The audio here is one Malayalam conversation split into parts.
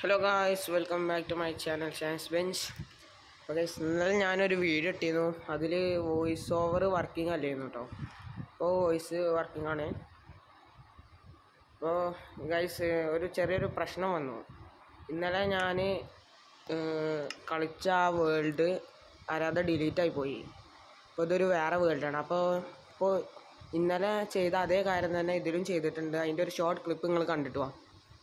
Hello guys welcome back to my channel chance bench അപ്പോൾ ഗൈസ് ഇന്നലെ ഞാനൊരു വീഡിയോ ഇട്ടിരുന്നു അതിൽ വോയിസ് ഓവർ വർക്കിംഗ് അല്ലായിരുന്നു കേട്ടോ ഇപ്പോൾ വോയിസ് വർക്കിംഗ് ആണ് അപ്പോൾ ഗൈസ് ഒരു ചെറിയൊരു പ്രശ്നം വന്നു ഇന്നലെ ഞാൻ കളിച്ച ആ വേൾഡ് അറിയാതെ ഡിലീറ്റ് ആയി പോയി അപ്പോൾ ഇതൊരു വേറെ വേൾഡാണ് അപ്പോൾ ഇപ്പോൾ ഇന്നലെ ചെയ്ത അതേ കാര്യം തന്നെ ഇതിലും ചെയ്തിട്ടുണ്ട് അതിൻ്റെ ഒരു ഷോർട്ട് ക്ലിപ്പ് നിങ്ങൾ കണ്ടിട്ട് വാ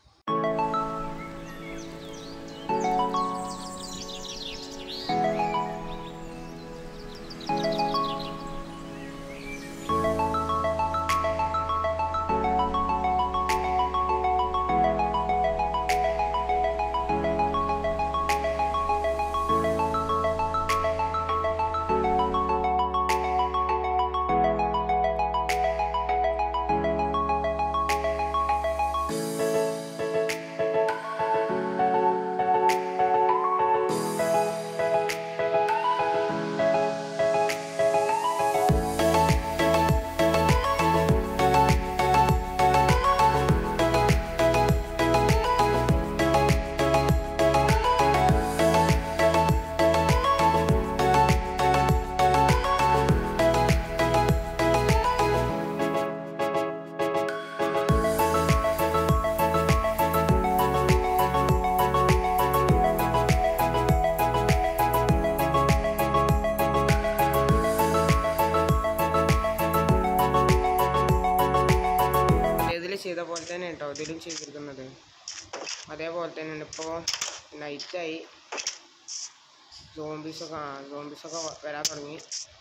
ഇതിൽ ചെയ്ത പോലെ തന്നെ കേട്ടോ ഇതിലും ചെയ്തിരിക്കുന്നത് അതേപോലെ തന്നെയാണ് ഇപ്പോൾ നൈറ്റായി സോംബീസൊക്കെ ആ സോംബീസൊക്കെ വരാൻ തുടങ്ങി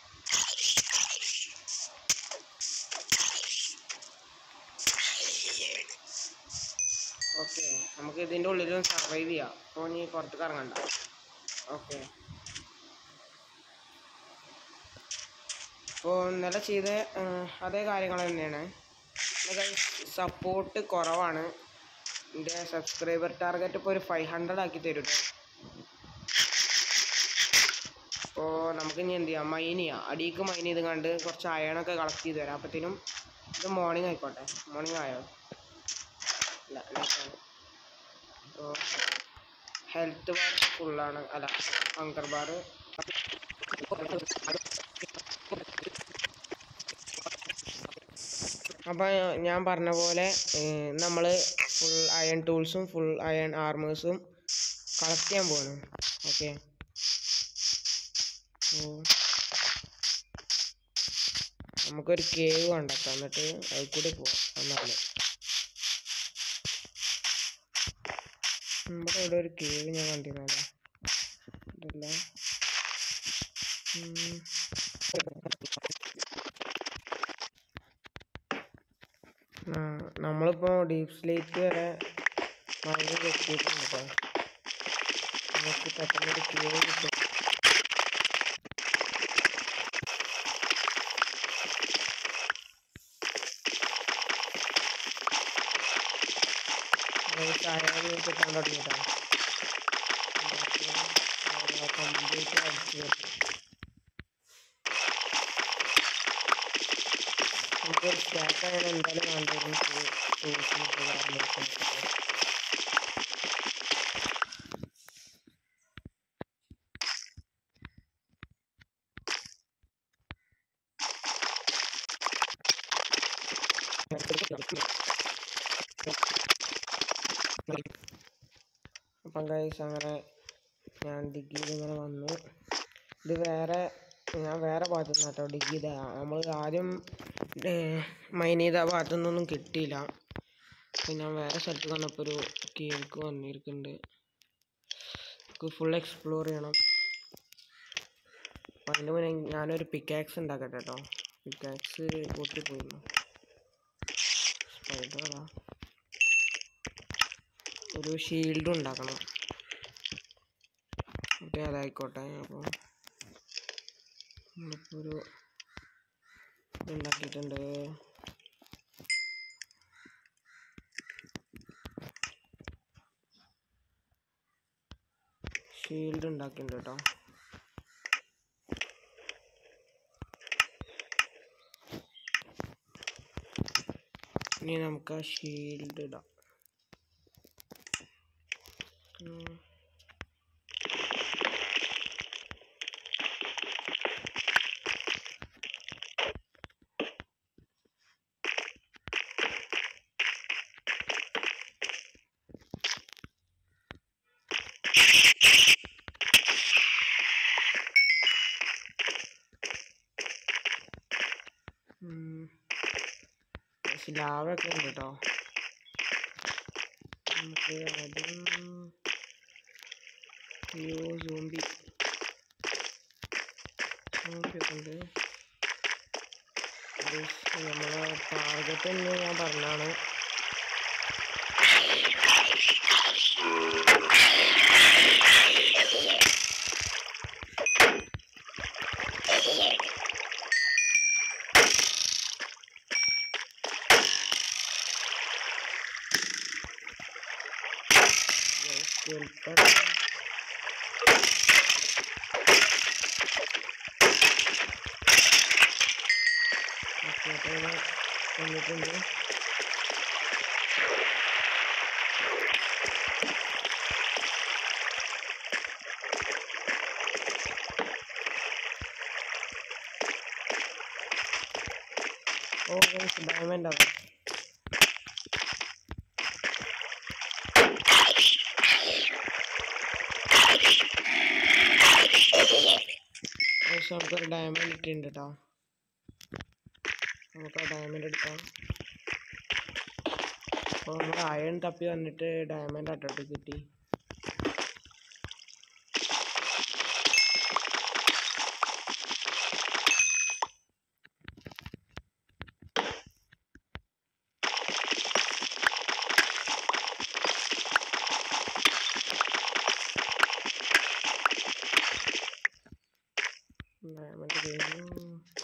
ഓക്കെ നമുക്ക് ഇതിൻ്റെ ഉള്ളിലും സർവൈവ് ചെയ്യാം അപ്പോൾ നീ പുറത്തേക്ക് ഇറങ്ങണ്ട ഓക്കെ അപ്പോൾ ഇന്നലെ ചെയ്ത ആ, അതേ കാര്യങ്ങൾ തന്നെയാണ് സപ്പോർട്ട് കുറവാണ് എൻ്റെ സബ്സ്ക്രൈബർ ടാർഗറ്റ് ഇപ്പോൾ ഒരു ഫൈവ് ഹൺഡ്രഡ് ആക്കി തരും കേട്ടോ അപ്പോൾ നമുക്ക് ഇനി എന്ത് ചെയ്യാം മൈൻ ചെയ്യാം അടിയിക്ക് മൈൻ ചെയ്ത് കണ്ട് കുറച്ച് അയണൊക്കെ കളക്ട് ചെയ്ത് തരാം അപ്പത്തേനും ഇത് മോർണിംഗ് ആയിക്കോട്ടെ മോർണിംഗ് ആയോ ഇല്ല നൈറ്റാണ് അപ്പോൾ ഹെൽത്ത് ബാർ ഫുള്ളാണ് അല്ല ഹങ്കർ ബാർ അപ്പോൾ ഞാൻ പറഞ്ഞ പോലെ നമ്മൾ ഫുൾ അയൺ ടൂൾസും ഫുൾ അയൺ ആർമേഴ്സും കളക്ട് ചെയ്യാൻ പോകണം ഓക്കെ നമുക്കൊരു കേവ് കണ്ടെത്താം എന്നിട്ട് അതിൽ കൂടി പോവാം എന്നാല് നമ്മുടെ ഇവിടെ ഒരു കേവ് ഞാൻ കണ്ടിരുന്നല്ലോ ഇതല്ല ഉം. ആ നമ്മളിപ്പോൾ ഡീപ് സ്ലേറ്റ് വരെ മഴ എത്തിയിട്ടുണ്ട് കേട്ടോ നമുക്ക് പെട്ടെന്നൊരു കേവ് കിട്ടും ചായ കിട്ടാൻ തുടങ്ങിയിട്ടാണ് കംപ്ലീറ്റ് അടിച്ചു വെക്കും നമുക്കൊരു സ്റ്റാക്ക് ആയാലും എന്തായാലും വേണ്ടിവരും ടൂൾസിനൊക്കെ കാരണമൊക്കെ അപ്പം കഴിച്ച് അങ്ങനെ ഞാൻ ഡിഗ് ചെയ്ത് ഇങ്ങനെ വന്നു ഇത് വേറെ ഞാൻ വേറെ ഭാഗത്തു നിന്ന് കേട്ടോ ഡിഗ് ചെയ്ത നമ്മൾ ആദ്യം മൈൻ ചെയ്ത ഭാഗത്തു നിന്നൊന്നും കിട്ടിയില്ല അപ്പം ഞാൻ വേറെ സ്ഥലത്ത് വന്നപ്പോൾ ഒരു കേക്ക് വന്നിരിക്കുന്നുണ്ട് നമുക്ക് ഫുൾ എക്സ്പ്ലോർ ചെയ്യണം അപ്പം അതിന് മുന്നേ ഞാനൊരു പിക്കാക്സ് ഉണ്ടാക്കട്ടെ കേട്ടോ പിക്കാക്സ് പൊട്ടിപ്പോയിരുന്നു സ്പൈഡറാ ഒരു ഷീൽഡ് ഉണ്ടാക്കണം ഓക്കെ അതായിക്കോട്ടെ അപ്പോൾ നമ്മളിപ്പോൾ ഒരു ഉണ്ടാക്കിയിട്ടുണ്ട് ഷീൽഡ് ഉണ്ടാക്കിയിട്ടുണ്ട് കേട്ടോ ഇനി നമുക്ക് ആ ഷീൽഡ് ഇടാം ഉം. ഉം. പക്ഷെ ലാവൊക്കെ ഉണ്ട് കേട്ടോ നമുക്ക് അതും അയ്യോ സോംബി സോംബി ഒക്കെ ഉണ്ട് Guys, നമ്മളെ ടാർഗറ്റ് എന്ന് ഞാൻ പറഞ്ഞാണ് Guys, എളുപ്പം ഓക്കെ അപ്പോൾ ഇവിടെ വന്നിട്ടുണ്ട് ഓ ഗൈസ് ഡയമണ്ട് ആവും ഗൈസ് നമുക്കൊരു ഡയമണ്ട് കിട്ടിയിട്ടുണ്ട് കേട്ടോ നമുക്ക് ആ ഡയമണ്ട് എടുക്കാം അപ്പോൾ നമ്മൾ അയൺ തപ്പി വന്നിട്ട് ഡയമണ്ട് അട്ടോട്ട് കിട്ടി ഡയമണ്ട് കഴിഞ്ഞു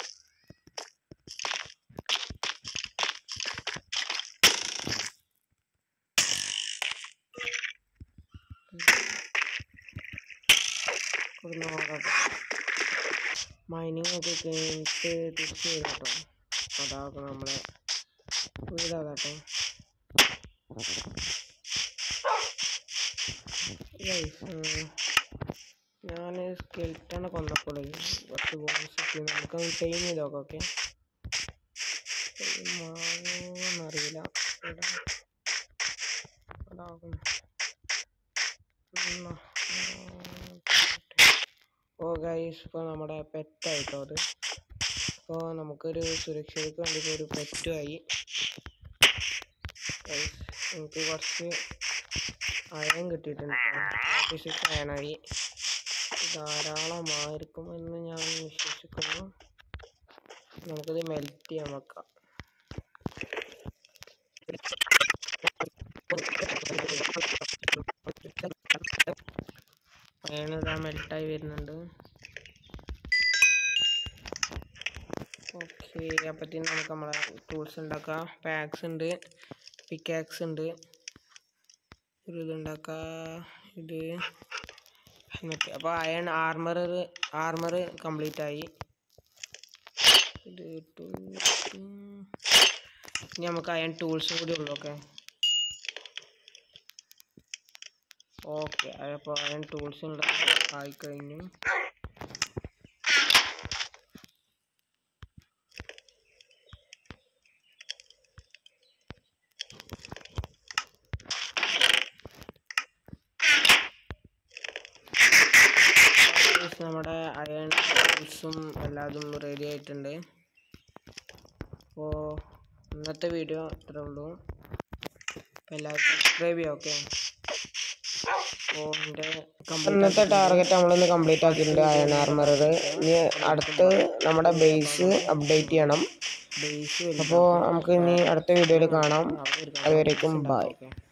കൊടുന്ന് നോക്കട്ടെ മൈനിങ് ഒക്കെ കഴിഞ്ഞിട്ട് തിരിച്ച് വരും കേട്ടോ അതാക്കും നമ്മളെ വീടാകട്ടെ ഞാൻ സ്കെൽറ്റനെ കൊന്നപ്പോൾ കുറച്ച് ബോൺസ് കിട്ടി നമുക്ക് ടൈം ചെയ്ത് നോക്കാം ഓക്കെ മാവോന്നറിയില്ല ഇവിടെ അതാകും ഉം, ആ, ഓ ഗൈസ് ഇപ്പോൾ നമ്മുടെ പെറ്റായിട്ടോ അത് അപ്പോൾ നമുക്കൊരു സുരക്ഷയ്ക്ക് വേണ്ടിയിട്ട് ഒരു പെറ്റുമായി ഗൈസ് എനിക്ക് കുറച്ച് അയൺ കിട്ടിയിട്ടുണ്ട് സിക്സ് അയണായി ധാരാളമായിരിക്കുമെന്ന് ഞാൻ വിശ്വസിക്കുന്നു നമുക്കിത് മെൽറ്റ് ചെയ്യാൻ വെക്കാം അയൺ ഇതാ മെൽട്ടായി വരുന്നുണ്ട് ഓക്കെ അപ്പത്തേനും നമുക്ക് നമ്മളെ ടൂൾസ് ഉണ്ടാക്കാം പാക്സ് ഉണ്ട് പിക്കാക്സ് ഉണ്ട് ഒരു ഇതുണ്ടാക്കാം ഇത് എന്നിട്ട് അപ്പോൾ അയൺ ആർമർ ആർമർ കംപ്ലീറ്റ് ആയി ഇത് ഇട്ടു. ഉം. ഇനി നമുക്ക് അയൺ ടൂൾസും കൂടി ഉള്ളു ഓക്കെ ഓക്കെ അപ്പോൾ അയൺ ടൂൾസ് ആയിക്കഴിഞ്ഞു Guys, നമ്മുടെ അയൺ ടൂൾസും എല്ലാതും റെഡി ആയിട്ടുണ്ട് അപ്പോൾ ഇന്നത്തെ വീഡിയോ ഇത്രേ ഉള്ളൂ അപ്പോൾ എല്ലാവരും സബ്സ്ക്രൈബ് ചെയ്യാം ഓക്കെ അപ്പോൾ എൻ്റെ ഇന്നത്തെ ടാർഗറ്റ് നമ്മളൊന്ന് കംപ്ലീറ്റ് ആക്കിയിട്ടുണ്ട് അയൺ ആർമർ ഇനി അടുത്ത് നമ്മുടെ ബേസ് അപ്ഡേറ്റ് ചെയ്യണം ബേസ് അപ്പോൾ നമുക്ക് ഇനി അടുത്ത വീഡിയോയിൽ കാണാം അതുവരേക്കും ബൈ